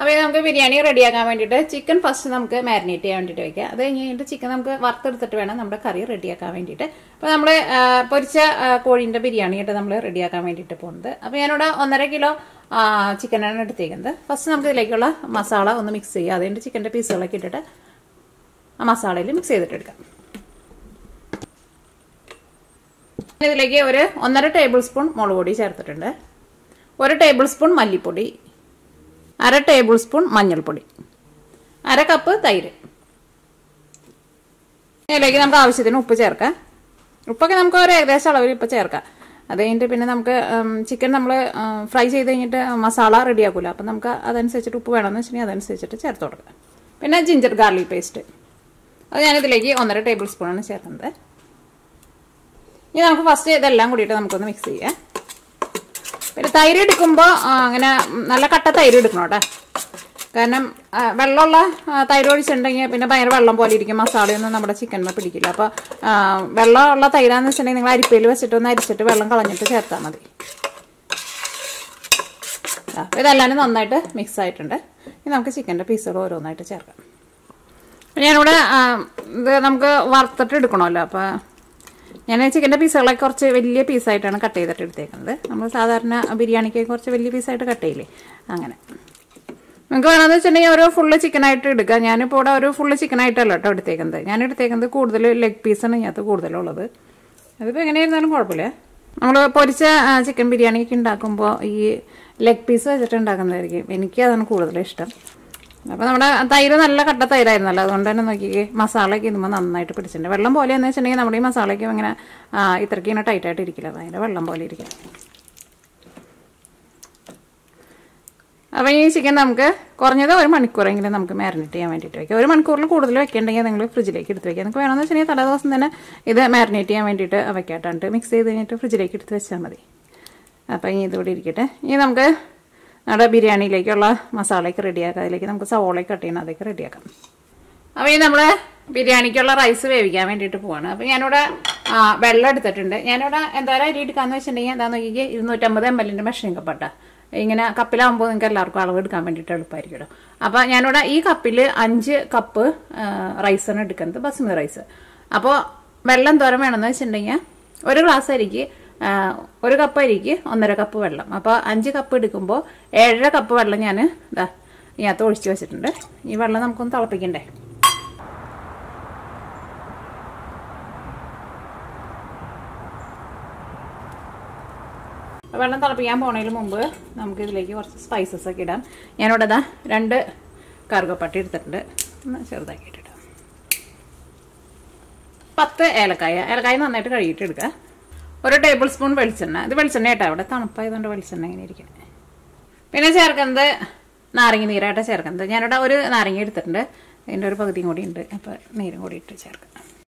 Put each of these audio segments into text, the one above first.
അപ്പോൾ ഇത് നമുക്ക് ബിരിയാണി റെഡിയാക്കാൻ വേണ്ടിയിട്ട് ചിക്കൻ ഫസ്റ്റ് നമുക്ക് മാരിനേറ്റ് ചെയ്യാൻ വേണ്ടിയിട്ട് വെക്കാം അത് കഴിഞ്ഞ് കഴിഞ്ഞിട്ട് ചിക്കൻ നമുക്ക് വറുത്തെടുത്തിട്ട് വേണം നമ്മുടെ കറി റെഡിയാക്കാൻ വേണ്ടിയിട്ട് അപ്പോൾ നമ്മൾ പൊരിച്ച ആ, കോഴീൻ്റെ ബിരിയാണിയായിട്ട് നമ്മൾ റെഡിയാക്കാൻ വേണ്ടിയിട്ട് പോകുന്നത് അപ്പോൾ ഞാനിവിടെ ഒന്നര കിലോ ചിക്കനാണ് എടുത്തേക്കുന്നത് ഫസ്റ്റ് നമുക്ക് ഇതിലേക്കുള്ള മസാല ഒന്ന് മിക്സ് ചെയ്യുക അതുകൊണ്ട് ചിക്കൻ്റെ പീസുകളൊക്കെ ഇട്ടിട്ട് ആ മസാലയിൽ മിക്സ് ചെയ്തിട്ട് എടുക്കാം ഇതിലേക്ക് ഒരു ഒന്നര ടേബിൾ സ്പൂൺ മുളക് പൊടി ചേർത്തിട്ടുണ്ട് ഒരു ടേബിൾ സ്പൂൺ മല്ലിപ്പൊടി അര ടേബിൾ സ്പൂൺ മഞ്ഞൾപ്പൊടി അര കപ്പ് തൈര് ഇതിലേക്ക് നമുക്ക് ആവശ്യത്തിന് ഉപ്പ് ചേർക്കാം ഉപ്പൊക്കെ നമുക്ക് ഒരു ഏകദേശം അളവിൽ ഇപ്പോൾ ചേർക്കാം അത് കഴിഞ്ഞിട്ട് പിന്നെ നമുക്ക് ചിക്കൻ നമ്മൾ ഫ്രൈ ചെയ്ത് കഴിഞ്ഞിട്ട് മസാല റെഡിയാക്കൂല അപ്പം നമുക്ക് അതനുസരിച്ചിട്ട് ഉപ്പ് വേണമെന്ന് വെച്ചിട്ടുണ്ടെങ്കിൽ അതനുസരിച്ചിട്ട് ചേർത്ത് കൊടുക്കാം പിന്നെ ജിഞ്ചർ ഗാർലിക് പേസ്റ്റ് അത് ഞാനിതിലേക്ക് ഒന്നര ടേബിൾ സ്പൂണാണ് ചേർക്കുന്നത് ഇനി നമുക്ക് ഫസ്റ്റ് ഇതെല്ലാം കൂടിയിട്ട് നമുക്കൊന്ന് മിക്സ് ചെയ്യാം പിന്നെ തൈര് എടുക്കുമ്പോൾ അങ്ങനെ നല്ല കട്ട തൈര് എടുക്കണം കേട്ടോ കാരണം ആ, വെള്ളമുള്ള ആ, തൈര് ഒഴിച്ചിട്ടുണ്ടെങ്കിൽ പിന്നെ ഭയങ്കര വെള്ളം പോലെ ഇരിക്കും മസാലയൊന്നും നമ്മുടെ ചിക്കനിൽ പിടിക്കില്ല അപ്പോൾ വെള്ളമുള്ള തൈരാന്ന് വെച്ചിട്ടുണ്ടെങ്കിൽ നിങ്ങൾ അരിപ്പയിൽ വെച്ചിട്ട് ഒന്ന് അരിച്ചിട്ട് വെള്ളം കളഞ്ഞിട്ട് ചേർത്താൽ മതി ആ, അപ്പോൾ ഇതെല്ലാം നന്നായിട്ട് മിക്സ് ആയിട്ടുണ്ട് ഇനി നമുക്ക് ചിക്കൻ്റെ പീസുകൾ ഓരോന്നായിട്ട് ചേർക്കാം അപ്പോൾ ഞാനിവിടെ ആ, ഇത് നമുക്ക് വറുത്തിട്ട് എടുക്കണമല്ലോ അപ്പോൾ ഞാൻ ചിക്കൻ്റെ പീസുകളൊക്കെ കുറച്ച് വലിയ പീസായിട്ടാണ് കട്ട് ചെയ്തിട്ട് എടുത്തേക്കുന്നത് നമ്മൾ സാധാരണ ബിരിയാണിക്ക് കുറച്ച് വലിയ പീസായിട്ട് കട്ട് ചെയ്യില്ലേ അങ്ങനെ നിങ്ങൾക്ക് വേണമെന്ന് വെച്ചിട്ടുണ്ടെങ്കിൽ ഒരു ഫുള്ള് ചിക്കനായിട്ട് എടുക്കുക ഞാനിപ്പോൾ ഇവിടെ ഒരു ഫുള്ള് ചിക്കനായിട്ടല്ല കേട്ടോ എടുത്തേക്കുന്നത് ഞാൻ എടുത്തേക്കുന്നത് കൂടുതൽ ലെഗ് പീസാണ് ഇതിനകത്ത് കൂടുതലുള്ളത് അതിപ്പോൾ എങ്ങനെയായിരുന്നാലും കുഴപ്പമില്ല നമ്മൾ പൊരിച്ച ചിക്കൻ ബിരിയാണിയൊക്കെ ഉണ്ടാക്കുമ്പോൾ ഈ ലെഗ് പീസ് വെച്ചിട്ട് ഉണ്ടാക്കുന്നതായിരിക്കും എനിക്ക് അതാണ് കൂടുതൽ ഇഷ്ടം അപ്പോൾ നമ്മുടെ തൈര് നല്ല കട്ട തൈരായിരുന്നല്ലോ അതുകൊണ്ട് തന്നെ നോക്കിക്കേ മസാലയൊക്കെ ഇതുമ്പോൾ നന്നായിട്ട് പിടിച്ചിട്ടുണ്ട് വെള്ളം പോലെ എന്ന് വെച്ചിട്ടുണ്ടെങ്കിൽ നമ്മുടെ ഈ മസാലയ്ക്ക് ഇങ്ങനെ ആ, ഇത്രയ്ക്ക് ഇങ്ങനെ ടൈറ്റായിട്ട് ഇരിക്കില്ല ഭയങ്കര വെള്ളം പോലെ ഇരിക്കും അപ്പോൾ ഈ ചിക്കൻ നമുക്ക് കുറഞ്ഞത് ഒരു മണിക്കൂറെങ്കിലും നമുക്ക് മാരിനേറ്റ് ചെയ്യാൻ വേണ്ടിയിട്ട് വയ്ക്കാം ഒരു മണിക്കൂറിൽ കൂടുതൽ വെക്കേണ്ടെങ്കിൽ നിങ്ങൾ ഫ്രിഡ്ജിലേക്ക് എടുത്ത് വെക്കാം നിങ്ങൾക്ക് വേണമെന്ന് വെച്ചിട്ടുണ്ടെങ്കിൽ തലേ ദിവസം തന്നെ ഇത് മാരിനേറ്റ് ചെയ്യാൻ വേണ്ടിയിട്ട് വെക്കാട്ടാണ്ട് മിക്സ് ചെയ്ത് കഴിഞ്ഞിട്ട് ഫ്രിഡ്ജിലേക്ക് എടുത്ത് വെച്ചാൽ മതി അപ്പോൾ ഇനി ഇതുകൂടി ഇരിക്കട്ടെ ഇനി നമുക്ക് നമ്മുടെ ബിരിയാണിയിലേക്കുള്ള മസാലയൊക്കെ റെഡിയാക്കാം അതിലേക്ക് നമുക്ക് സവോളയൊക്കെ കട്ട് ചെയ്യണം അതൊക്കെ റെഡിയാക്കാം അപ്പോൾ ഈ നമ്മൾ ബിരിയാണിക്കുള്ള റൈസ് വേവിക്കാൻ വേണ്ടിയിട്ട് പോവാണ് അപ്പോൾ ഞാനിവിടെ ആ, വെള്ളം എടുത്തിട്ടുണ്ട് ഞാനിവിടെ എന്തായാലും അരി എടുക്കാന്ന് വെച്ചിട്ടുണ്ടെങ്കിൽ എന്താ നോക്കിക്കേ ഇരുന്നൂറ്റമ്പത് എം എല്ലിൻ്റെ മെഷീൻ കപ്പട്ട ഇങ്ങനെ കപ്പിലാകുമ്പോൾ നിങ്ങൾക്ക് എല്ലാവർക്കും അളവ് എടുക്കാൻ വേണ്ടിയിട്ട് എളുപ്പമായിരിക്കുമല്ലോ അപ്പോൾ ഞാനിവിടെ ഈ കപ്പിൽ അഞ്ച് കപ്പ് റൈസാണ് എടുക്കുന്നത് ബസ്മതി റൈസ് അപ്പോൾ വെള്ളം തോരം വേണമെന്ന് വെച്ചിട്ടുണ്ടെങ്കിൽ ഒരു ഗ്ലാസ് അരിക്ക് ആ, ഒരു കപ്പ് അരിക്ക് ഒന്നര കപ്പ് വെള്ളം അപ്പോൾ അഞ്ച് കപ്പ് എടുക്കുമ്പോൾ ഏഴര കപ്പ് വെള്ളം ഞാൻ ഇതാ ഇതിനകത്ത് ഒഴിച്ച് വെച്ചിട്ടുണ്ട് ഈ വെള്ളം നമുക്കൊന്ന് തിളപ്പിക്കണ്ടേ വെള്ളം തിളപ്പിക്കാൻ പോണതിന് മുമ്പ് നമുക്ക് ഇതിലേക്ക് കുറച്ച് സ്പൈസസ് ഒക്കെ ഇടാം ഞാനിവിടെ ഇതാ രണ്ട് കറുകപ്പട്ടി എടുത്തിട്ടുണ്ട് ഒന്ന് ചെറുതാക്കി ഇട്ടിടാം പത്ത് ഏലക്കായ ഏലക്കായ നന്നായിട്ട് കഴുകിയിട്ട് എടുക്കുക ഒരു ടേബിൾ സ്പൂൺ വെളിച്ചെണ്ണ ഇത് വെളിച്ചെണ്ണ കേട്ടോ ഇവിടെ തണുപ്പായതുകൊണ്ട് വെളിച്ചെണ്ണ ഇങ്ങനെ ഇരിക്കുന്നത് പിന്നെ ചേർക്കുന്നത് നാരങ്ങ നീരായിട്ട് ചേർക്കുന്നത് ഞാനിവിടെ ഒരു നാരങ്ങ എടുത്തിട്ടുണ്ട് അതിൻ്റെ ഒരു പകുതിയും കൂടി ഉണ്ട് അപ്പോൾ നീരും കൂടി ഇട്ട് ചേർക്കാം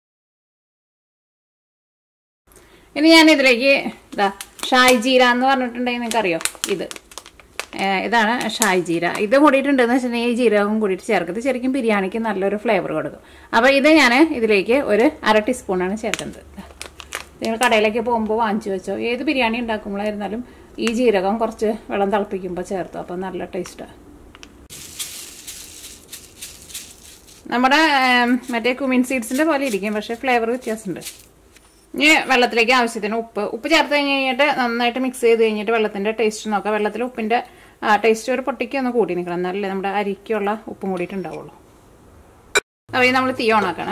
ഇനി ഞാൻ ഇതിലേക്ക് ഇതാ ഷായ് ജീര എന്ന് പറഞ്ഞിട്ടുണ്ടെങ്കിൽ നിങ്ങൾക്കറിയോ ഇത് ഏഹ് ഇതാണ് ഷായ് ജീര ഇത് കൂടിയിട്ടുണ്ടെന്ന് വെച്ചിട്ടുണ്ടെങ്കിൽ ഈ ജീരകവും കൂടിയിട്ട് ചേർക്കുന്നത് ശരിക്കും ബിരിയാണിക്ക് നല്ലൊരു ഫ്ലേവർ കൊടുക്കും അപ്പോൾ ഇത് ഞാൻ ഇതിലേക്ക് ഒരു അര ടീസ്പൂണാണ് ചേർക്കുന്നത് നിങ്ങൾ കടയിലേക്ക് പോകുമ്പോൾ വാങ്ങിച്ചു വെച്ചോ ഏത് ബിരിയാണി ഉണ്ടാക്കുമ്പോഴായിരുന്നാലും ഈ ജീരകം കുറച്ച് വെള്ളം തിളപ്പിക്കുമ്പോൾ ചേർത്തു അപ്പോൾ നല്ല ടേസ്റ്റാണ് നമ്മുടെ ഏം, മറ്റേ കുമിൻ സീഡ്സിൻ്റെ പോലെ ഇരിക്കും പക്ഷേ ഫ്ലേവർ വ്യത്യാസമുണ്ട് ഇനി വെള്ളത്തിലേക്ക് ആവശ്യത്തിന് ഉപ്പ് ഉപ്പ് ചേർത്ത് കഴിഞ്ഞ് കഴിഞ്ഞിട്ട് നന്നായിട്ട് മിക്സ് ചെയ്ത് കഴിഞ്ഞിട്ട് വെള്ളത്തിന്റെ ടേസ്റ്റ് നോക്കാം വെള്ളത്തിൽ ഉപ്പിന്റെ ടേസ്റ്റ് ഒരു പൊട്ടിക്ക് ഒന്ന് കൂടി നിൽക്കണം എന്നാലല്ലേ നമ്മുടെ അരിക്കുള്ള ഉപ്പും കൂടിയിട്ടുണ്ടാവുള്ളൂ അപ്പോൾ ഈ നമ്മൾ തീ ഓണാക്കണേ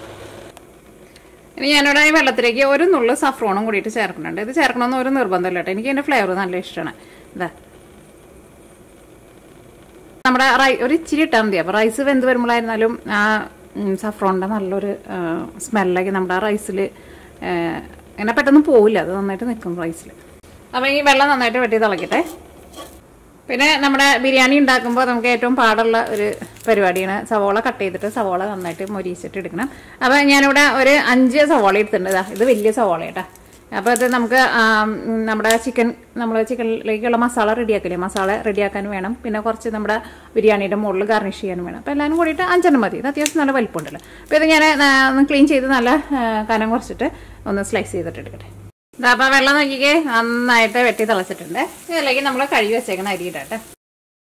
ഇനി ഞാനിവിടെ ഈ വെള്ളത്തിലേക്ക് ഒരു നുള്ളു സഫ്രോണും കൂടിയിട്ട് ചേർക്കുന്നുണ്ട് ഇത് ചേർക്കണമെന്ന് ഒരു നിർബന്ധമില്ല കേട്ടോ എനിക്ക് ഇതിന്റെ ഫ്ലേവർ നല്ല ഇഷ്ടമാണ് ഇതാ നമ്മുടെ റൈ ഒരു ഇച്ചിരി ഇട്ടാൽ മതി അപ്പോൾ റൈസ് വെന്ത് വരുമ്പോഴായിരുന്നാലും ആ സഫ്രോണിൻ്റെ നല്ലൊരു സ്മെല്ലൊക്കെ നമ്മുടെ ആ റൈസിൽ ഇങ്ങനെ പെട്ടെന്ന് പോവില്ല അത് നന്നായിട്ട് നിൽക്കും റൈസിൽ അപ്പോൾ ഈ വെള്ളം നന്നായിട്ട് വെട്ടി തിളക്കട്ടെ പിന്നെ നമ്മുടെ ബിരിയാണി ഉണ്ടാക്കുമ്പോൾ നമുക്ക് ഏറ്റവും പാടുള്ള ഒരു പരിപാടിയാണ് സവോള കട്ട് ചെയ്തിട്ട് സവോള നന്നായിട്ട് മൊരിച്ചിട്ട് എടുക്കണം അപ്പോൾ ഞാനിവിടെ ഒരു അഞ്ച് സവോള എടുത്തിട്ടുണ്ട് ഇതാ ഇത് വലിയ സവോള കേട്ടോ അപ്പോൾ ഇത് നമുക്ക് ആം, നമ്മുടെ ചിക്കൻ നമ്മൾ ചിക്കനിലേക്കുള്ള മസാല റെഡിയാക്കില്ലേ മസാല റെഡിയാക്കാൻ വേണം പിന്നെ കുറച്ച് നമ്മുടെ ബിരിയാണിയുടെ മുകളിൽ ഗാർണിഷ് ചെയ്യാനും വേണം അപ്പോൾ എല്ലാവരും കൂടിയിട്ട് അഞ്ചെണ്ണം മതി ഇത് അത്യാവശ്യം നല്ല വലിപ്പമുണ്ടല്ലോ അപ്പോൾ ഇത് ഞാൻ ആ, ഒന്ന് ക്ലീൻ ചെയ്ത് നല്ല ആ, കനം കുറച്ചിട്ട് ഒന്ന് സ്ലൈസ് ചെയ്തിട്ട് എടുക്കട്ടെ ഇതാ അപ്പോൾ വെള്ളം നോക്കിക്കേ നന്നായിട്ട് വെട്ടി തിളച്ചിട്ടുണ്ട് ഇതിലേക്ക് നമ്മൾ കഴുകി വെച്ചേക്കുന്ന അരി ഇടട്ടെ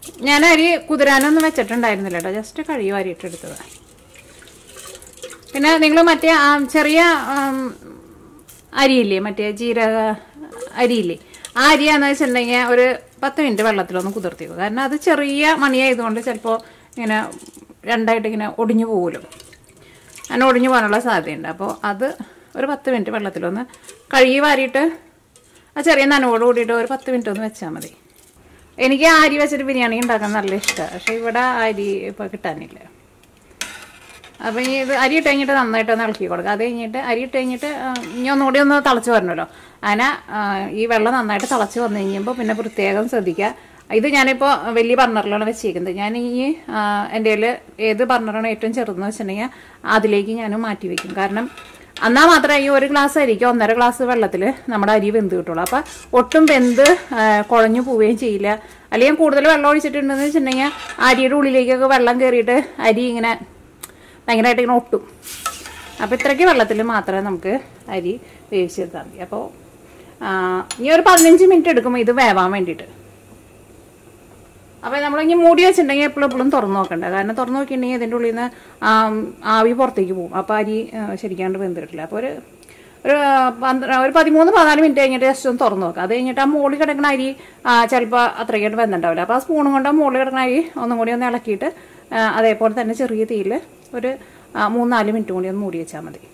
ഞാൻ അരി കുതിരാനൊന്നും വെച്ചിട്ടുണ്ടായിരുന്നില്ല കേട്ടോ ജസ്റ്റ് കഴുകി വാരിയിട്ടെടുത്തത് പിന്നെ നിങ്ങൾ മറ്റേ ആ ചെറിയ ആം, അരിയില്ലേ മറ്റേ ജീരക അരിയില്ലേ ആ അരിയാന്ന് വെച്ചിട്ടുണ്ടെങ്കിൽ ഒരു പത്ത് മിനിറ്റ് വെള്ളത്തിലൊന്ന് കുതിർത്തി വെക്കും കാരണം അത് ചെറിയ മണിയായതുകൊണ്ട് ചിലപ്പോൾ ഇങ്ങനെ രണ്ടായിട്ട് ഇങ്ങനെ ഒടിഞ്ഞു പോകുമല്ലോ അങ്ങനെ ഒടിഞ്ഞു പോകാനുള്ള സാധ്യതയുണ്ട് അപ്പോൾ അത് ഒരു പത്ത് മിനിറ്റ് വെള്ളത്തിലൊന്ന് കഴുകി വാരിയിട്ട് ആ ചെറിയ നനവോട് കൂടിയിട്ട് ഒരു പത്ത് മിനിറ്റ് ഒന്ന് വെച്ചാൽ മതി എനിക്ക് ആ അരി വെച്ചിട്ട് ബിരിയാണി ഉണ്ടാക്കാൻ നല്ല ഇഷ്ടമാണ് പക്ഷേ ഇവിടെ ആ അരി ഇപ്പോൾ കിട്ടാനില്ല അപ്പം ഇനി ഇത് അരി ഇട്ട് കഴിഞ്ഞിട്ട് നന്നായിട്ട് ഒന്ന് ഇളക്കി കൊടുക്കുക അത് കഴിഞ്ഞിട്ട് അരി ഇട്ട് കഴിഞ്ഞിട്ട് ആ, ഇനി ഒന്നുകൂടി ഒന്ന് തിളച്ച് വരണമല്ലോ അങ്ങനെ ആ, ഈ വെള്ളം നന്നായിട്ട് തിളച്ച് വന്നു കഴിയുമ്പോൾ പിന്നെ പ്രത്യേകം ശ്രദ്ധിക്കുക ഇത് ഞാനിപ്പോൾ വലിയ ബർണറിലാണ് വെച്ചേക്കുന്നത് ഞാൻ ഈ ആ, എൻ്റെ കയ്യിൽ ഏത് ബർണറാണ് ഏറ്റവും ചെറുതെന്ന് വെച്ചിട്ടുണ്ടെങ്കിൽ അതിലേക്ക് ഞാൻ മാറ്റി വെക്കും കാരണം എന്നാൽ മാത്രമേ ഈ ഒരു ഗ്ലാസ് അരിക്ക് ഒന്നര ഗ്ലാസ് വെള്ളത്തിൽ നമ്മുടെ അരി വെന്ത് കിട്ടുള്ളൂ അപ്പം ഒട്ടും വെന്ത് ആ, കുഴഞ്ഞു പോവുകയും ചെയ്യില്ല അല്ലെങ്കിൽ കൂടുതൽ വെള്ളം ഒഴിച്ചിട്ടുണ്ടെന്ന് വെച്ചിട്ടുണ്ടെങ്കിൽ അരിയുടെ ഉള്ളിലേക്കൊക്കെ വെള്ളം കയറിയിട്ട് അരി ഇങ്ങനെ ഭയങ്കരമായിട്ട് ഇങ്ങനെ ഒട്ടും അപ്പോൾ ഇത്രയ്ക്ക് വെള്ളത്തിൽ മാത്രമേ നമുക്ക് അരി വേവിച്ചെടുത്താൽ മതി അപ്പോൾ ഇനി ഒരു പതിനഞ്ച് മിനിറ്റ് എടുക്കും ഇത് വേവാൻ വേണ്ടിയിട്ട് അപ്പോൾ നമ്മൾ ഇനി മൂടി വെച്ചിട്ടുണ്ടെങ്കിൽ എപ്പോഴും എപ്പോഴും തുറന്നു നോക്കണ്ട കാരണം തുറന്നു നോക്കിയിട്ടുണ്ടെങ്കിൽ ഇതിൻ്റെ ഉള്ളിൽ നിന്ന് ആവി പുറത്തേക്ക് പോകും അപ്പോൾ അരി ആ, ശരിക്കാണ്ട് വെന്തിട്ടില്ല അപ്പോൾ ഒരു ഒരു പന്ത്ര ഒരു പതിമൂന്ന് പതിനാല് മിനിറ്റ് കഴിഞ്ഞിട്ട് ജസ്റ്റ് ഒന്ന് തുറന്നു നോക്കാം അത് കഴിഞ്ഞിട്ട് ആ മുകളിൽ കിടക്കുന്ന അരി ചിലപ്പോൾ അത്രയ്ക്കായിട്ട് വെന്തുണ്ടാവില്ല അപ്പോൾ ആ സ്പൂണും കൊണ്ട് ആ മുകളിൽ കിടക്കുന്ന അരി ഒന്നും കൂടി ഒന്ന് ഇളക്കിയിട്ട് ആ, അതേപോലെ തന്നെ ചെറിയ തീയിൽ ഒരു ആ, മൂന്നാല് മിനിറ്റ് കൂടി ഒന്ന് മൂടി വെച്ചാൽ മതി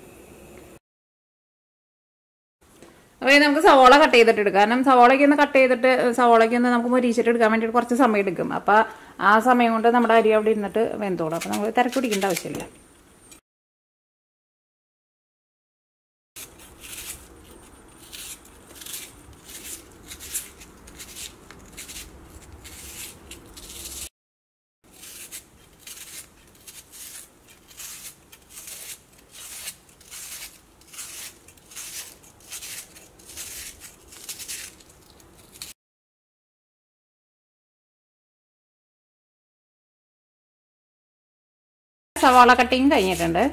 അപ്പോൾ ഇനി നമുക്ക് സവോള കട്ട് ചെയ്തിട്ട് എടുക്കാം കാരണം സവോളയ്ക്ക് ഒന്ന് കട്ട് ചെയ്തിട്ട് സവോളയ്ക്ക് ഒന്ന് നമുക്ക് മൊരിച്ചിട്ട് എടുക്കാൻ വേണ്ടിയിട്ട് കുറച്ച് സമയം എടുക്കും അപ്പോൾ ആ സമയം കൊണ്ട് നമ്മുടെ അരി അവിടെ ഇരുന്നിട്ട് വെന്തോളും അപ്പോൾ നമ്മൾ തിരക്ക് പിടിക്കേണ്ട ആവശ്യമില്ല സവാള കട്ടിങ് കഴിഞ്ഞിട്ടുണ്ട്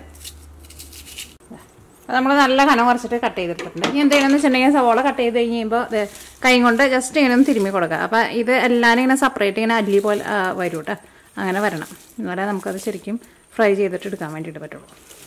നമ്മൾ നല്ല കനം കുറച്ചിട്ട് കട്ട് ചെയ്തിട്ടുണ്ട് ഇനി എന്തെങ്കിലും വെച്ചിട്ടുണ്ടെങ്കിൽ സവാള കട്ട് ചെയ്ത് കഴിഞ്ഞ് കഴിയുമ്പോൾ ഇത് കൈ കൊണ്ട് ജസ്റ്റ് ഇങ്ങനെ ഒന്ന് തിരുമ്മി കൊടുക്കുക അപ്പം ഇത് എല്ലാവരും ഇങ്ങനെ സെപ്പറേറ്റ് ഇങ്ങനെ അല്ലി പോലെ ആ, വരും കേട്ടോ അങ്ങനെ വരണം എന്നാലേ നമുക്കത് ശരിക്കും ഫ്രൈ ചെയ്തിട്ട് എടുക്കാൻ വേണ്ടിയിട്ട് പറ്റുള്ളൂ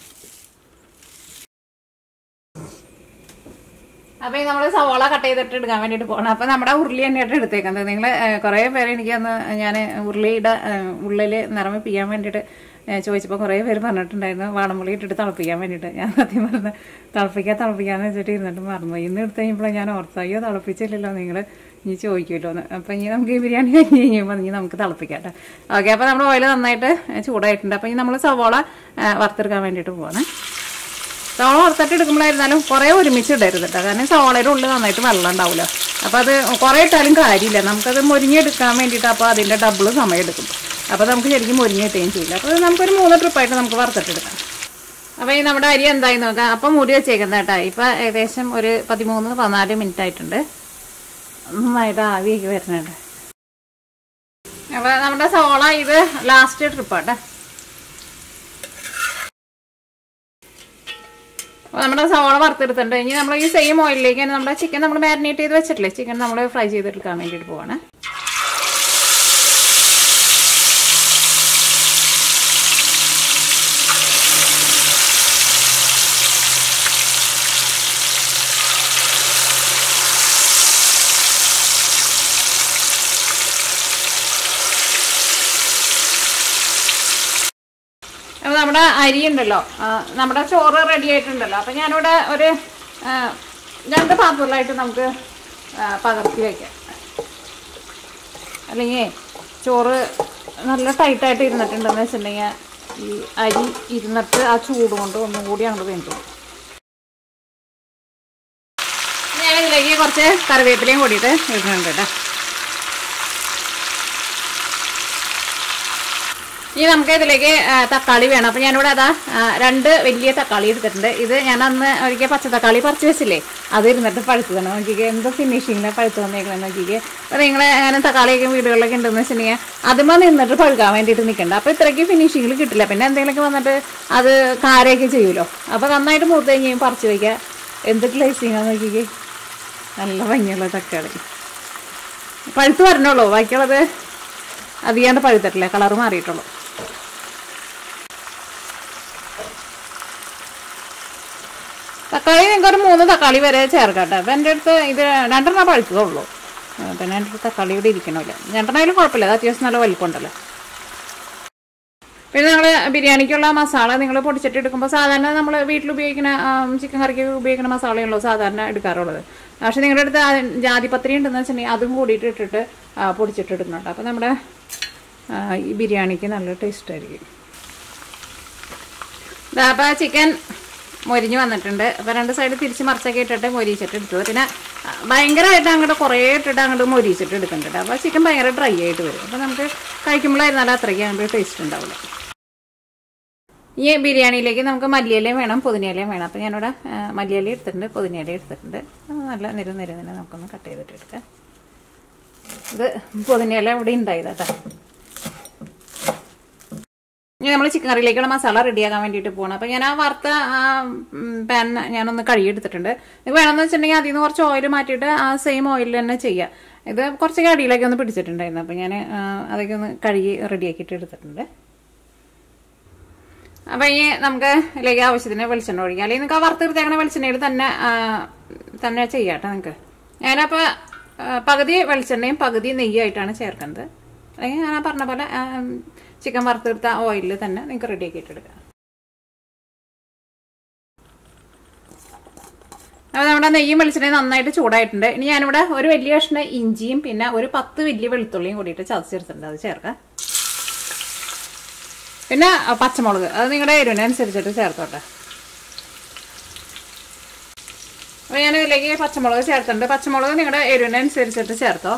അപ്പൊ ഈ നമ്മൾ സവോള കട്ട് ചെയ്തിട്ട് എടുക്കാൻ വേണ്ടിയിട്ട് പോകണം അപ്പൊ നമ്മുടെ ഉരുളി തന്നെയായിട്ട് എടുത്തേക്കുന്നത് നിങ്ങൾ കുറെ പേര് എനിക്ക് അന്ന് ഞാൻ ഉരുളിയുടെ ഉള്ളിൽ നിറമിപ്പിക്കാൻ വേണ്ടിയിട്ട് ചോദിച്ചപ്പോൾ കുറേ പേര് പറഞ്ഞിട്ടുണ്ടായിരുന്നു വാടമ്പുള്ളി ഇട്ടിട്ട് തിളപ്പിക്കാൻ വേണ്ടിയിട്ട് ഞാൻ സത്യം പറഞ്ഞ തിളപ്പിക്കാൻ തിളപ്പിക്കാന്ന് വെച്ചിട്ട് ഇരുന്നിട്ട് മറന്നു ഇന്ന് എടുത്ത് കഴിയുമ്പോൾ ഞാൻ ഓർത്തു അയ്യോ തിളപ്പിച്ചില്ലല്ലോ നിങ്ങൾ ഇനി ചോദിക്കുമല്ലോ എന്ന് അപ്പം ഇനി നമുക്ക് ഈ ബിരിയാണി കഴിഞ്ഞ് കഴിയുമ്പോൾ ഇനി നമുക്ക് തിളപ്പിക്കാം കേട്ടോ ഓക്കെ അപ്പോൾ നമ്മുടെ ഓയിൽ നന്നായിട്ട് ചൂടായിട്ടുണ്ട് അപ്പം ഇനി നമ്മൾ സവോള ആ, വറുത്തെടുക്കാൻ വേണ്ടിയിട്ട് പോവാണ് സവോള വറുത്തിട്ട് എടുക്കുമ്പോഴായിരുന്നാലും കുറേ ഒരുമിച്ച് ഇടരുത് കേട്ടോ കാരണം സവോളയുടെ ഉള്ളിൽ നന്നായിട്ട് വെള്ളം ഉണ്ടാവില്ല അപ്പോൾ അത് കുറേ ഇട്ടാലും കാര്യമില്ല നമുക്കത് മുരിഞ്ഞെടുക്കാൻ വേണ്ടിയിട്ട് അപ്പോൾ അതിൻ്റെ ഡബിൾ സമയം എടുക്കും അപ്പോൾ നമുക്ക് ശരിക്കും മുരിഞ്ഞ് കിട്ടുകയും ചെയ്യില്ല അപ്പോൾ നമുക്കൊരു മൂന്ന് ട്രിപ്പായിട്ട് നമുക്ക് വറുത്തിട്ടെടുക്കാം അപ്പോൾ ഈ നമ്മുടെ അരി എന്തായി നോക്കാം അപ്പം മൂടി വെച്ചേക്കുന്നത് കേട്ടോ ഇപ്പം ഏകദേശം ഒരു പതിമൂന്ന് പതിനാല് മിനിറ്റ് ആയിട്ടുണ്ട് നന്നായിട്ട് ആവിയൊക്കെ വരുന്നുണ്ട് അപ്പോൾ നമ്മുടെ സവോള ഇത് ലാസ്റ്റ് ട്രിപ്പാട്ടെ അപ്പോൾ നമ്മുടെ സവാള വറുത്തെടുത്തിട്ടുണ്ട് ഇനി നമ്മൾ ഈ സെയിം ഓയിലിലേക്ക് തന്നെ നമ്മുടെ ചിക്കൻ നമ്മൾ മാരിനേറ്റ് ചെയ്ത് വെച്ചിട്ടില്ലേ ചിക്കൻ നമ്മൾ ഫ്രൈ ചെയ്തെടുക്കാൻ വേണ്ടിയിട്ട് പോവാണ് അപ്പോൾ നമ്മുടെ അരി ഉണ്ടല്ലോ ആ, നമ്മുടെ ചോറ് റെഡി ആയിട്ടുണ്ടല്ലോ അപ്പം ഞാനിവിടെ ഒരു ആ, രണ്ട് പാത്രത്തിലായിട്ട് നമുക്ക് ആ, പകർത്തി വയ്ക്കാം അല്ലെങ്കിൽ ചോറ് നല്ല ടൈറ്റായിട്ട് ഇരുന്നിട്ടുണ്ടെന്ന് വെച്ചിട്ടുണ്ടെങ്കിൽ ഈ അരി ഇരുന്നിട്ട് ആ ചൂട് കൊണ്ട് ഒന്നും കൂടി അങ്ങോട്ട് വെന്തു ഞാൻ ഇതിലേക്ക് കുറച്ച് കറിവേപ്പിലയും കൂടിയിട്ട് ഇടുന്നുണ്ട് കേട്ടോ ഇനി നമുക്ക് ഇതിലേക്ക് ആ, തക്കാളി വേണം അപ്പം ഞാനിവിടെ അതാ ആ, രണ്ട് വലിയ തക്കാളി എടുത്തിട്ടുണ്ട് ഇത് ഞാൻ അന്ന് ഒരിക്കൽ പച്ച തക്കാളി പറിച്ച് വെച്ചില്ലേ അത് ഇരുന്നിട്ട് പഴുത്ത് തന്നെ നോക്കിക്കേ എന്ത് ഫിനിഷിങ്ങിന് പഴുത്ത് വന്നേക്കണെന്ന് നോക്കിക്കേ അപ്പോൾ നിങ്ങൾ അങ്ങനെ തക്കാളിയൊക്കെ വീടുകളിലൊക്കെ ഉണ്ടെന്ന് വെച്ചിട്ടുണ്ടെങ്കിൽ അതുമ്പോൾ നിന്നിട്ട് പഴുക്കാൻ വേണ്ടിയിട്ട് നിൽക്കണ്ട അപ്പോൾ ഇത്രയ്ക്ക് ഫിനിഷിങ്ങിൽ കിട്ടില്ല പിന്നെ എന്തെങ്കിലുമൊക്കെ വന്നിട്ട് അത് കാരയൊക്കെ ചെയ്യുമല്ലോ അപ്പോൾ നന്നായിട്ട് മൂത്ത് കഴിഞ്ഞ് പറിച്ച് വയ്ക്കുക എന്ത് ഗ്ലേസിങ്ങാന്ന് നോക്കിക്കേ നല്ല ഭംഗിയുള്ള തക്കാളി പഴുത്ത് വരണുള്ളൂ ബാക്കിയുള്ളത് അധികാണ്ട് പഴുത്തിട്ടില്ല കളറ് മാറിയിട്ടുള്ളൂ തക്കാളി നിങ്ങൾക്ക് ഒരു മൂന്ന് തക്കാളി വരെ ചേർക്കാം കേട്ടോ അപ്പം എൻ്റെ അടുത്ത് ഇത് രണ്ടെണ്ണം പഴുത്തതുള്ളൂ ആ, പിന്നെ എൻ്റെ അടുത്ത് തക്കാളി ഇവിടെ ഇരിക്കണമില്ല രണ്ടെണ്ണമായാലും കുഴപ്പമില്ല അത് അത്യാവശ്യം നല്ല വലിപ്പമുണ്ടല്ലോ പിന്നെ നിങ്ങൾ ബിരിയാണിക്കുള്ള മസാല നിങ്ങൾ പൊടിച്ചിട്ട് എടുക്കുമ്പോൾ സാധാരണ നമ്മൾ വീട്ടിൽ ഉപയോഗിക്കുന്ന ചിക്കൻ കറിക്ക് ഉപയോഗിക്കുന്ന മസാലയുള്ളൂ സാധാരണ എടുക്കാറുള്ളത് പക്ഷെ നിങ്ങളുടെ അടുത്ത് ആ ജാതിപത്രി ഉണ്ടെന്ന് വെച്ചിട്ടുണ്ടെങ്കിൽ അതും കൂടിയിട്ട് ഇട്ടിട്ട് ആ, പൊടിച്ചിട്ട് എടുക്കുന്നുണ്ട് അപ്പോൾ നമ്മുടെ ആ, ഈ ബിരിയാണിക്ക് നല്ല ടേസ്റ്റ് ആയിരിക്കും ഇതാ അപ്പോൾ ചിക്കൻ മൊരിഞ്ഞ് വന്നിട്ടുണ്ട് അപ്പോൾ രണ്ട് സൈഡ് തിരിച്ച് മറിച്ചൊക്കെ ഇട്ടിട്ട് മൊരിച്ചിട്ട് എടുത്തത് പിന്നെ ആ, ഭയങ്കരമായിട്ട് അങ്ങോട്ട് കുറേ ഇട്ടിട്ട് അങ്ങോട്ട് മൊരിച്ചിട്ട് എടുക്കുന്നുണ്ട് അപ്പോൾ ചിക്കൻ ഭയങ്കര ഡ്രൈ ആയിട്ട് വരും അപ്പോൾ നമുക്ക് കഴിക്കുമ്പോഴായിരുന്നാലും അത്രയ്ക്ക് അങ്ങോട്ട് ടേസ്റ്റ് ഉണ്ടാവില്ല ഈ ബിരിയാണിയിലേക്ക് നമുക്ക് മല്ലിയിലയും വേണം പുതിനയിലയും വേണം അപ്പോൾ ഞാനിവിടെ ആ, മല്ലിയില എടുത്തിട്ടുണ്ട് പുതിനയില എടുത്തിട്ടുണ്ട് അത് നല്ല നിര നിര തന്നെ നമുക്കൊന്ന് കട്ട് ചെയ്തിട്ട് എടുക്കാം ഇത് പുതിനയില ഇവിടെ ഉണ്ടായതാ കേട്ടോ ഇനി നമ്മൾ ചിക്കൻ കറിയിലേക്കുള്ള മസാല റെഡിയാക്കാൻ വേണ്ടിയിട്ട് പോകണം അപ്പോൾ ഞാൻ ആ വറുത്ത ആ പാൻ ഞാനൊന്ന് കഴുകിയെടുത്തിട്ടുണ്ട് ഇത് വേണമെന്ന് വെച്ചിട്ടുണ്ടെങ്കിൽ അതിൽ നിന്ന് കുറച്ച് ഓയിൽ മാറ്റിയിട്ട് ആ സെയിം ഓയിൽ തന്നെ ചെയ്യുക ഇത് കുറച്ച് അടിയിലേക്ക് ഒന്ന് പിടിച്ചിട്ടുണ്ടായിരുന്നു അപ്പോൾ ഞാൻ അതൊക്കെ ഒന്ന് കഴുകി റെഡിയാക്കിയിട്ട് എടുത്തിട്ടുണ്ട് അപ്പം ഈ നമുക്ക് ഇതിലേക്ക് ആവശ്യത്തിന് വെളിച്ചെണ്ണ ഒഴിക്കാം അല്ലെങ്കിൽ നിങ്ങൾക്ക് ആ വറുത്ത് എടുത്തേക്കണ വെളിച്ചെണ്ണയിൽ തന്നെ ആ, തന്നെ ചെയ്യാം കേട്ടോ നിങ്ങൾക്ക് ഞാനപ്പോൾ പകുതി വെളിച്ചെണ്ണയും പകുതി നെയ്യായിട്ടാണ് ചേർക്കുന്നത് അല്ലെങ്കിൽ ഞാൻ ആ പറഞ്ഞ പോലെ ചിക്കൻ വറുത്തെടുത്ത ഓയിലിൽ തന്നെ നിങ്ങൾക്ക് റെഡിയാക്കിയിട്ട് എടുക്കാം അപ്പോൾ നമ്മുടെ നെയ്യും വെളിച്ചെണ്ണയും നന്നായിട്ട് ചൂടായിട്ടുണ്ട് ഇനി ഞാനിവിടെ ഒരു വലിയ കഷ്ണം ഇഞ്ചിയും പിന്നെ ഒരു പത്ത് വലിയ വെളുത്തുള്ളിയും കൂടിയിട്ട് ചതച്ചെടുത്തിട്ടുണ്ട് അത് ചേർക്കാം പിന്നെ അഹ് പച്ചമുളക് അത് നിങ്ങളുടെ എരിവിനനുസരിച്ചിട്ട് ചേർത്തോട്ടെ അപ്പോൾ ഞാൻ ഇതിലേക്ക് പച്ചമുളക് ചേർത്തിട്ടുണ്ട് പച്ചമുളക് നിങ്ങളുടെ എരിവിനനുസരിച്ചിട്ട് ചേർത്തോ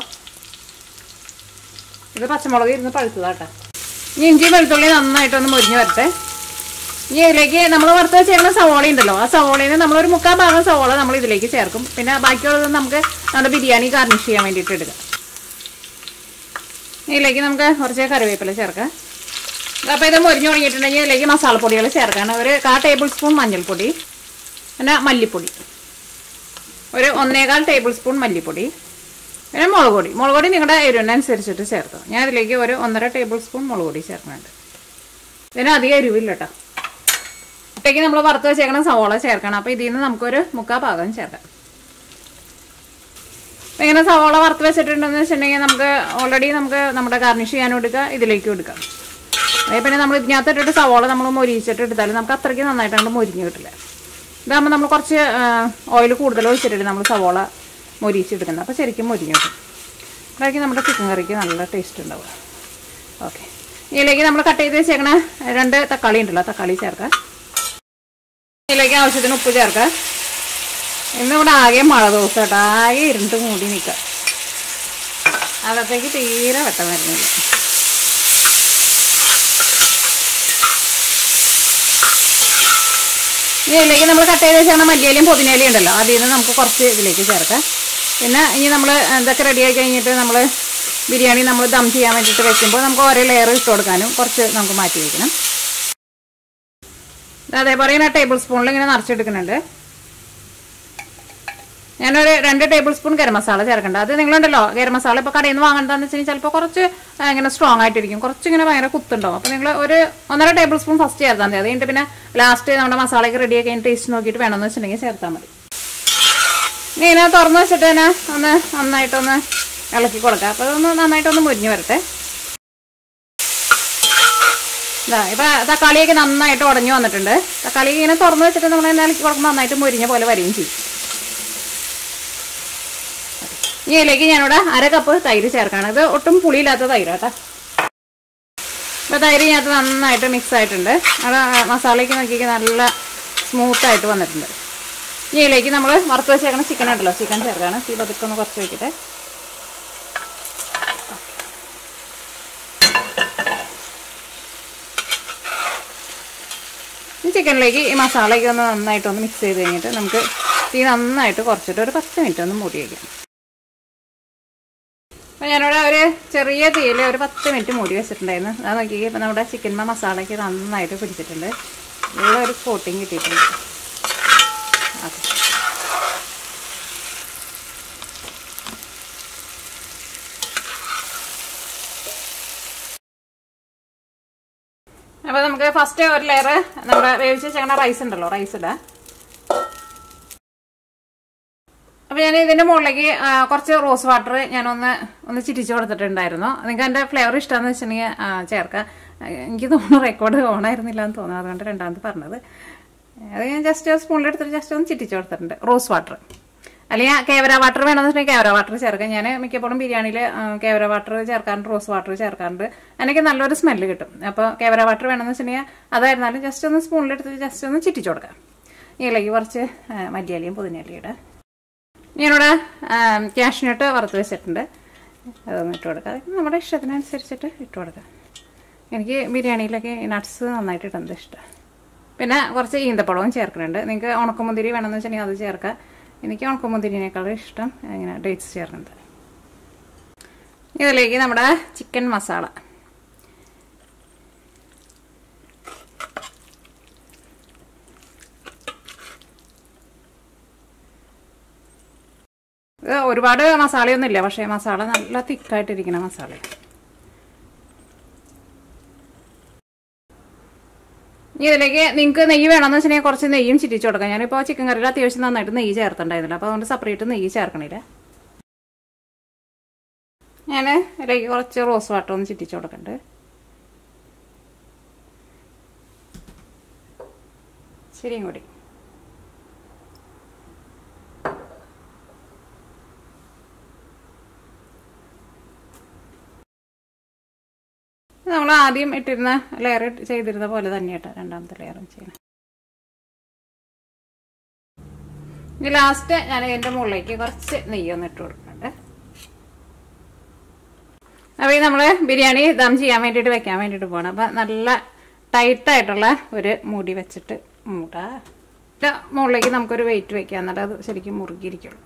ഇത് പച്ചമുളക് ഇരുന്ന് പഴുത്തതാട്ടെ ഇനി ഇഞ്ചി വെളുത്തുള്ളി നന്നായിട്ടൊന്ന് മുരിഞ്ഞ് വരട്ടെ ഇനി ഇതിലേക്ക് നമ്മൾ വറുത്ത് വെച്ചേക്കുന്ന സവോള ഉണ്ടല്ലോ ആ സവോളയിൽ നിന്ന് നമ്മളൊരു മുക്കാൽ ഭാഗം സവോള നമ്മൾ ഇതിലേക്ക് ചേർക്കും പിന്നെ ബാക്കിയുള്ളത് നമുക്ക് നമ്മുടെ ബിരിയാണി ഗാർണിഷ് ചെയ്യാൻ വേണ്ടിയിട്ട് എടുക്കാം ഇതിലേക്ക് നമുക്ക് കുറച്ച് കറിവേപ്പില ചേർക്കാം അപ്പോൾ ഇത് മുരിഞ്ഞു തുടങ്ങിയിട്ടുണ്ടെങ്കിൽ ഇതിലേക്ക് മസാലപ്പൊടികൾ ചേർക്കാണ് ഒരു കാ ടേബിൾ സ്പൂൺ മഞ്ഞൾപ്പൊടി പിന്നെ മല്ലിപ്പൊടി ഒരു ഒന്നേകാൽ ടേബിൾ സ്പൂൺ മല്ലിപ്പൊടി പിന്നെ മുളക് പൊടി മുളക് പൊടി നിങ്ങളുടെ എരിവിനനുസരിച്ചിട്ട് ചേർത്തോ ഞാൻ ഇതിലേക്ക് ഒരു ഒന്നര ടേബിൾ സ്പൂൺ മുളക് പൊടി ചേർക്കുന്നുണ്ട് ഇതിന് അധികം എരിവില്ല കേട്ടോ അപ്പോഴേക്ക് നമ്മൾ വറുത്ത് വെച്ചേക്കണം സവോള ചേർക്കണം അപ്പോൾ ഇതിൽ നിന്ന് നമുക്കൊരു മുക്കാ ഭാഗം ചേർക്കാം അപ്പോൾ ഇങ്ങനെ സവോള വറുത്ത് വെച്ചിട്ടുണ്ടെന്ന് വെച്ചിട്ടുണ്ടെങ്കിൽ നമുക്ക് ഓൾറെഡി നമുക്ക് നമ്മുടെ ഗാർണിഷ് ചെയ്യാനും എടുക്കാം ഇതിലേക്കും എടുക്കാം അതേ പിന്നെ നമ്മൾ ഇതിനകത്ത് ഇട്ടിട്ട് സവോള നമ്മൾ മൊരിച്ചിട്ട് എടുത്താലും നമുക്ക് അത്രയ്ക്ക് നന്നായിട്ട് അങ്ങോട്ട് മൊരിഞ്ഞ് കിട്ടില്ല ഇതാകുമ്പോൾ നമ്മൾ കുറച്ച് ഓയിൽ കൂടുതൽ ഒഴിച്ചിട്ടിട്ട് നമ്മൾ സവോള മൊരിച്ചെടുക്കുന്നത് അപ്പോൾ ശരിക്കും മൊരിഞ്ഞ് കിട്ടും അപ്പോഴേക്കും നമ്മുടെ ചിക്കൻ കറിക്ക് നല്ല ടേസ്റ്റ് ഉണ്ടാവും ഓക്കെ ഇതിലേക്ക് നമ്മൾ കട്ട് ചെയ്ത് വെച്ചേക്കണ രണ്ട് തക്കാളി ഉണ്ടല്ലോ തക്കാളി ചേർക്കാം ഇതിലേക്ക് ആവശ്യത്തിന് ഉപ്പ് ചേർക്കാം ഇന്നിവിടെ ആകെ മഴ ദിവസം കേട്ടോ ആകെ ഇരുണ്ട് മൂടി നിൽക്കാം അകത്തേക്ക് തീരെ വെട്ടം വരുന്നില്ല ഇനി ഇതിലേക്ക് നമ്മൾ കട്ട് ചെയ്ത് വെച്ചാൽ മല്ലിയിലയും പുതിനയിലയും ഉണ്ടല്ലോ അതിൽ നിന്ന് നമുക്ക് കുറച്ച് ഇതിലേക്ക് ചേർക്കാം പിന്നെ ഇനി നമ്മൾ ഇതൊക്കെ റെഡിയാക്കി കഴിഞ്ഞിട്ട് നമ്മൾ ബിരിയാണി നമ്മൾ ദം ചെയ്യാൻ വേണ്ടിയിട്ട് വെക്കുമ്പോൾ നമുക്ക് ഓരോ ലെയർ ഇട്ട് കൊടുക്കാനും കുറച്ച് നമുക്ക് മാറ്റി വയ്ക്കണം അതേപോലെ ഇങ്ങനെ ടേബിൾ സ്പൂണിൽ ഇങ്ങനെ നിറച്ചെടുക്കുന്നുണ്ട് ഞാനൊരു രണ്ട് ടേബിൾ സ്പൂൺ ഗരം മസാല ചേർക്കണ്ട അത് നിങ്ങളുണ്ടല്ലോ ഗരം മസാല ഇപ്പോൾ കടയിൽ നിന്ന് വാങ്ങേണ്ടതെന്ന് വെച്ച് കഴിഞ്ഞാൽ ചിലപ്പോൾ കുറച്ച് ആ, ഇങ്ങനെ സ്ട്രോങ് ആയിട്ടിരിക്കും കുറച്ച് ഇങ്ങനെ ഭയങ്കര കുത്തുണ്ടാവും അപ്പോൾ നിങ്ങൾ ഒരു ഒന്നര ടേബിൾ സ്പൂൺ ഫസ്റ്റ് ചേർത്താൽ മതി അത് കഴിഞ്ഞിട്ട് പിന്നെ ലാസ്റ്റ് നമ്മുടെ മസാലയൊക്കെ റെഡി ആക്കി ടേസ്റ്റ് നോക്കിയിട്ട് വേണമെന്ന് വെച്ചിട്ടുണ്ടെങ്കിൽ ചേർത്താൽ മതി ഇനി ഇതിനെ തുറന്ന് വെച്ചിട്ട് തന്നെ ഒന്ന് നന്നായിട്ടൊന്ന് ഇളക്കി കൊടുക്കാം അപ്പോൾ അതൊന്ന് നന്നായിട്ടൊന്ന് മുരിഞ്ഞ് വരട്ടെ ഇതാ ഇപ്പൊ തക്കാളിയൊക്കെ നന്നായിട്ട് ഉടഞ്ഞു വന്നിട്ടുണ്ട് തക്കാളി ഇങ്ങനെ തുറന്ന് വെച്ചിട്ട് നമ്മൾ തന്നെ ഇളക്കി കൊടുക്കുമ്പോൾ നന്നായിട്ട് മുരിഞ്ഞ പോലെ വരികയും ചെയ്യും ഇനി ഇതിലേക്ക് ഞാനിവിടെ അര കപ്പ് തൈര് ചേർക്കാണ് ഇത് ഒട്ടും പുളിയില്ലാത്ത തൈര് കേട്ടോ ഇപ്പൊ തൈര് ഇതിനകത്ത് നന്നായിട്ട് മിക്സ് ആയിട്ടുണ്ട് അവിടെ മസാലയ്ക്ക് നോക്കിയൊക്കെ നല്ല സ്മൂത്ത് ആയിട്ട് വന്നിട്ടുണ്ട് ഇനി ഇതിലേക്ക് നമ്മൾ വറുത്ത് വെച്ചേക്കണ ചിക്കൻ ഉണ്ടല്ലോ ചിക്കൻ ചേർക്കാണ് തീ പതുക്കെ ഒന്ന് കുറച്ച് വെക്കട്ടെ ഈ ചിക്കനിലേക്ക് ഈ മസാലയൊക്കെ ഒന്ന് നന്നായിട്ടൊന്ന് മിക്സ് ചെയ്ത് കഴിഞ്ഞിട്ട് നമുക്ക് തീ നന്നായിട്ട് കുറച്ചിട്ട് ഒരു പത്ത് മിനിറ്റ് ഒന്ന് മൂടി വയ്ക്കാം അപ്പോൾ ഞാനിവിടെ ഒരു ചെറിയ തീയിൽ ഒരു പത്ത് മിനിറ്റ് മൂടി വെച്ചിട്ടുണ്ടായിരുന്നു അത് നോക്കി ഇപ്പം നമ്മുടെ ചിക്കൻ മസാലയ്ക്ക് നന്നായിട്ട് പിടിച്ചിട്ടുണ്ട് ഉള്ള ഒരു കോട്ടിങ് കിട്ടിയിട്ടുണ്ട് ഓക്കെ അപ്പോൾ നമുക്ക് ഫസ്റ്റ് ഒരു ലെയർ നമ്മുടെ വേവിച്ച് വെച്ചേക്കണ റൈസ് ഉണ്ടല്ലോ റൈസ് ഇടാം അപ്പോൾ ഞാൻ ഇതിന്റെ മുകളിലേക്ക് ആ, കുറച്ച് റോസ് വാട്ടർ ഞാനൊന്ന് ഒന്ന് ചിരിച്ചു കൊടുത്തിട്ടുണ്ടായിരുന്നു നിങ്ങൾക്ക് എൻ്റെ ഫ്ലേവർ ഇഷ്ടമാണെന്ന് വെച്ചിട്ടുണ്ടെങ്കിൽ ആ, ചേർക്കാം എനിക്ക് തോന്നുന്നു റെക്കോർഡ് ഓണായിരുന്നില്ല എന്ന് തോന്നുന്നു അതുകൊണ്ട് രണ്ടാമത് പറഞ്ഞത് അത് ഞാൻ ജസ്റ്റ് സ്പൂണിലെടുത്തിട്ട് ജസ്റ്റ് ഒന്ന് ചിറ്റിച്ചു കൊടുത്തിട്ടുണ്ട് റോസ് വാട്ടർ അല്ലെങ്കിൽ കേവര വാട്ടർ വേണമെന്ന് വെച്ചിട്ടുണ്ടെങ്കിൽ കേവര വാട്ടർ ചേർക്കാം ഞാൻ മിക്കപ്പോഴും ബിരിയാണിയിൽ കേവര വാട്ടർ ചേർക്കാറുണ്ട് റോസ് വാട്ടർ ചേർക്കാറുണ്ട് എനിക്ക് നല്ലൊരു സ്മെല്ല് കിട്ടും അപ്പോൾ കേവര വാട്ടർ വേണമെന്ന് വെച്ചിട്ടുണ്ടെങ്കിൽ അതായിരുന്നാലും ജസ്റ്റ് ഒന്ന് സ്പൂണിലെടുത്ത് ജസ്റ്റ് ഒന്ന് ചിറ്റിച്ചു കൊടുക്കാം ഇതിലേക്ക് കുറച്ച് ആ, മല്ലിയിലയും പുതിനയിലയും ഇടാം ഞാനിവിടെ ക്യാഷ്നട്ട് വറുത്ത് വെച്ചിട്ടുണ്ട് അതൊന്ന് ഇട്ട് കൊടുക്കാം അതൊക്കെ നമ്മുടെ ഇഷ്ടത്തിനനുസരിച്ചിട്ട് ഇട്ട് കൊടുക്കാം എനിക്ക് ബിരിയാണിയിലൊക്കെ നട്ട്സ് നന്നായിട്ട് ഇടുന്നത് ഇഷ്ടമാണ് പിന്നെ കുറച്ച് ഈന്തപ്പഴവും ചേർക്കുന്നുണ്ട് നിങ്ങൾക്ക് ഉണക്കമുന്തിരി വേണമെന്ന് വെച്ചിട്ടുണ്ടെങ്കിൽ അത് ചേർക്കാം എനിക്ക് ഉണക്കമുന്തിരിനേക്കാളും ഇഷ്ടം ഇങ്ങനെ ഡേറ്റ്സ് ചേർക്കുന്നത് ഇതിലേക്ക് നമ്മുടെ ചിക്കൻ മസാല ഇത് ഒരുപാട് മസാലയൊന്നും ഇല്ല പക്ഷേ മസാല നല്ല തിക്കായിട്ടിരിക്കുന്ന മസാല ഇനി ഇതിലേക്ക് നിങ്ങൾക്ക് നെയ്യ് വേണമെന്ന് വെച്ചിട്ടുണ്ടെങ്കിൽ കുറച്ച് നെയ്യും ചിറ്റിച്ചു കൊടുക്കാം ഞാനിപ്പോൾ ചിക്കൻ കറിയിൽ അത്യാവശ്യം നന്നായിട്ട് നെയ്യ് ചേർത്തിട്ടുണ്ടായിരുന്നില്ല അപ്പോൾ അതുകൊണ്ട് സെപ്പറേറ്റ് നെയ്യ് ചേർക്കണില്ല ഞാൻ ഇതിലേക്ക് കുറച്ച് റോസ് വാട്ടർ ഒന്ന് ചിറ്റിച്ചു കൊടുക്കുന്നുണ്ട് ശരിയും കൂടി നമ്മൾ ആദ്യം ഇട്ടിരുന്ന ലെയർ ചെയ്തിരുന്ന പോലെ തന്നെയാട്ടോ രണ്ടാമത്തെ ലെയറും ചെയ്യണം ഇനി ലാസ്റ്റ് ഞാൻ ഇതിന്റെ മുകളിലേക്ക് കുറച്ച് നെയ്യൊന്ന് ഇട്ട് കൊടുക്കുന്നുണ്ട് അപ്പോൾ ഈ നമ്മൾ ബിരിയാണി ദം ചെയ്യാൻ വേണ്ടിയിട്ട് വെക്കാൻ വേണ്ടിയിട്ട് പോകണം അപ്പം നല്ല ടൈറ്റായിട്ടുള്ള ഒരു മൂടി വെച്ചിട്ട് മൂട മുകളിലേക്ക് നമുക്കൊരു വെയിറ്റ് വെക്കാം എന്നിട്ട് അത് ശരിക്കും മുറുകിയിരിക്കുള്ളൂ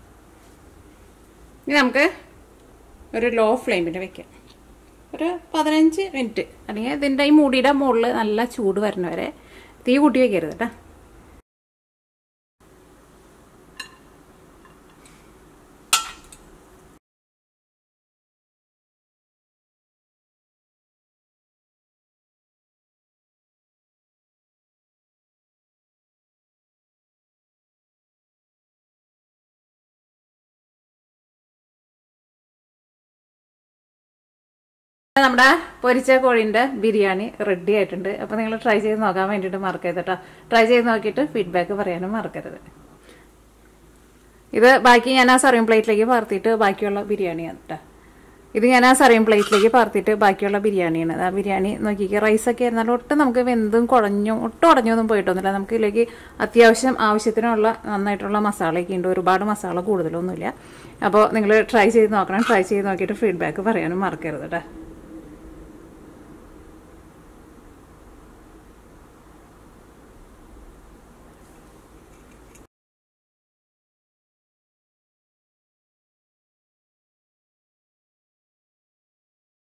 ഇനി നമുക്ക് ഒരു ലോ ഫ്ലെയിമിൽ വെക്കാം ഒരു പതിനഞ്ച് മിനിറ്റ് അല്ലെങ്കിൽ ഇതിൻ്റെ ഈ മൂടിയുടെ മുകളിൽ നല്ല ചൂട് വരുന്ന വരെ തീ കൂട്ടി വയ്ക്കരുത് കേട്ടോ നമ്മുടെ പൊരിച്ച കോഴിൻ്റെ ബിരിയാണി റെഡി ആയിട്ടുണ്ട് അപ്പോൾ നിങ്ങൾ ട്രൈ ചെയ്ത് നോക്കാൻ വേണ്ടിയിട്ട് മറക്കരുത് കേട്ടോ ട്രൈ ചെയ്ത് നോക്കിയിട്ട് ഫീഡ്ബാക്ക് പറയാനും മറക്കരുത് ഇത് ബാക്കി ഞാൻ ആ സർവിങ് പ്ലേറ്റിലേക്ക് പകർത്തിയിട്ട് ബാക്കിയുള്ള ബിരിയാണിയാണ് കേട്ടോ ഇത് ഞാൻ ആ സർവിങ് പ്ലേറ്റിലേക്ക് പകർത്തിയിട്ട് ബാക്കിയുള്ള ബിരിയാണിയാണ് ആ ബിരിയാണി നോക്കിക്കുക റൈസൊക്കെ ആയിരുന്നാലും ഒട്ടും നമുക്ക് വെന്തും കുഴഞ്ഞും ഒട്ടും ഉടഞ്ഞൊന്നും പോയിട്ടൊന്നുമില്ല നമുക്ക് ഇതിലേക്ക് അത്യാവശ്യം ആവശ്യത്തിനുള്ള നന്നായിട്ടുള്ള മസാലയൊക്കെ ഉണ്ട് ഒരുപാട് മസാല കൂടുതലൊന്നുമില്ല അപ്പോൾ നിങ്ങൾ ട്രൈ ചെയ്ത് നോക്കണം ട്രൈ ചെയ്ത് നോക്കിയിട്ട് ഫീഡ്ബാക്ക് പറയാനും മറക്കരുത് കേട്ടോ